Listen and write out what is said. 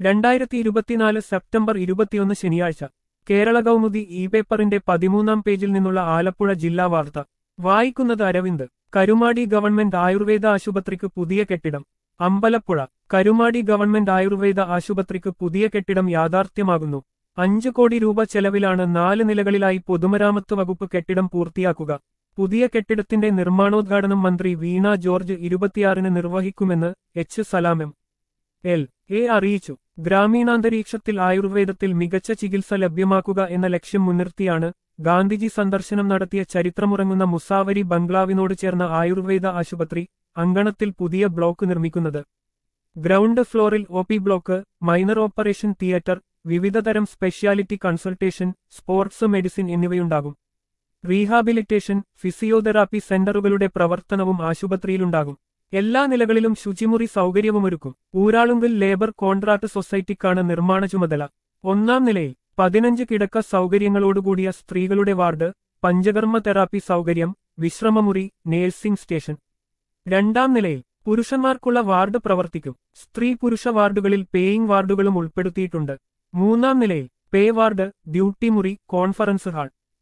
രണ്ടായിരത്തി ഇരുപത്തിനാല് സെപ്റ്റംബർ ഇരുപത്തിയൊന്ന് ശനിയാഴ്ച കേരള കൗമുദി ഇ പേപ്പറിന്റെ പതിമൂന്നാം പേജിൽ നിന്നുള്ള ആലപ്പുഴ ജില്ലാ വാർത്ത വായിക്കുന്നത് അരവിന്ദ് കരുമാടി ഗവൺമെന്റ് ആയുർവേദ ആശുപത്രിക്ക് പുതിയ കെട്ടിടം അമ്പലപ്പുഴ കരുമാടി ഗവൺമെന്റ് ആയുർവേദ ആശുപത്രിക്ക് പുതിയ കെട്ടിടം യാഥാർത്ഥ്യമാകുന്നു അഞ്ചു കോടി രൂപ ചെലവിലാണ് നാല് നിലകളിലായി പൊതുമരാമത്ത് വകുപ്പ് കെട്ടിടം പൂർത്തിയാക്കുക പുതിയ കെട്ടിടത്തിന്റെ നിർമ്മാണോദ്ഘാടനം മന്ത്രി വീണ ജോർജ് ഇരുപത്തിയാറിന് നിർവഹിക്കുമെന്ന് H Salam M L A അറിയിച്ചു ഗ്രാമീണാന്തരീക്ഷത്തിൽ ആയുർവേദത്തിൽ മികച്ച ചികിത്സ ലഭ്യമാക്കുക എന്ന ലക്ഷ്യം മുൻനിർത്തിയാണ് ഗാന്ധിജി സന്ദർശനം നടത്തിയ ചരിത്രമുറങ്ങുന്ന മുസാവരി ബംഗ്ലാവിനോട് ചേർന്ന ആയുർവേദ ആശുപത്രി അങ്കണത്തിൽ പുതിയ ബ്ലോക്ക് നിർമ്മിക്കുന്നത് ഗ്രൗണ്ട് ഫ്ലോറിൽ O P block minor operation theatre വിവിധതരം സ്പെഷ്യാലിറ്റി കൺസൾട്ടേഷൻ സ്പോർട്സ് മെഡിസിൻ എന്നിവയുണ്ടാകും റീഹാബിലിറ്റേഷൻ ഫിസിയോതെറാപ്പി സെന്ററുകളുടെ പ്രവർത്തനവും ആശുപത്രിയിലുണ്ടാകും എല്ലാ നിലകളിലും ശുചിമുറി സൗകര്യവുമൊരുക്കും ഊരാളുങ്കൽ ലേബർ കോൺട്രാക്ട് സൊസൈറ്റിക്കാണ് നിർമ്മാണ ചുമതല ഒന്നാം നിലയിൽ പതിനഞ്ച് കിടക്ക സൗകര്യങ്ങളോടുകൂടിയ സ്ത്രീകളുടെ വാർഡ് പഞ്ചകർമ്മ തെറാപ്പി സൗകര്യം വിശ്രമമുറി നേഴ്സിംഗ് സ്റ്റേഷൻ രണ്ടാം നിലയിൽ പുരുഷന്മാർക്കുള്ള വാർഡ് പ്രവർത്തിക്കും സ്ത്രീ പുരുഷ വാർഡുകളിൽ പേയിങ് വാർഡുകളും ഉൾപ്പെടുത്തിയിട്ടുണ്ട് മൂന്നാം നിലയിൽ പേ വാർഡ് ഡ്യൂട്ടി മുറി കോൺഫറൻസ് ഹാൾ